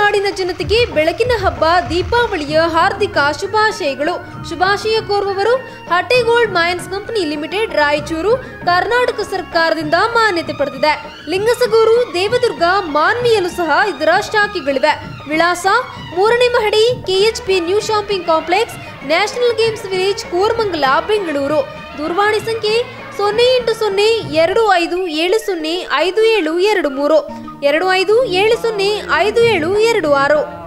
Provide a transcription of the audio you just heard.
ನಾಡಿನ ಜನತೆಗೆ ಬೆಳಕಿನ ಹಬ್ಬ ದೀಪಾವಳಿಯ ಹಾರ್ದಿಕ ಶುಭಾಶಯಗಳು ಶುಭಾಶಯ ಕೋರುವವರು Hutti gold mines company limited Raichur Karnataka ಸರ್ಕಾರದಿಂದ ಮಾನ್ಯತೆ ಪಡೆದಿದೆ ಲಿಂಗಸಗೂರು ದೇವದುರ್ಗ ಮಾನ್ವಿಯಲ್ಲೂ ಸಹ ಇದರ ಶಾಖೆಗಳಿವೆ ವಿಳಾಸ ಮೂರನೇ ಮಹಡಿ KHP new shopping complex national games village Koramangala Bengaluru ದೂರವಾಣಿ ಸಂಖ್ಯೆ ಸೊನ್ನೆ ಎಂಟು ಸೊನ್ನೆ ಎರಡು ಐದು ಏಳು ಸೊನ್ನೆ ಐದು ಏಳು ಎರಡು ಮೂರು ಎರಡು ಐದು ಏಳು ಸೊನ್ನೆ ಐದು ಏಳು ಎರಡು ಆರು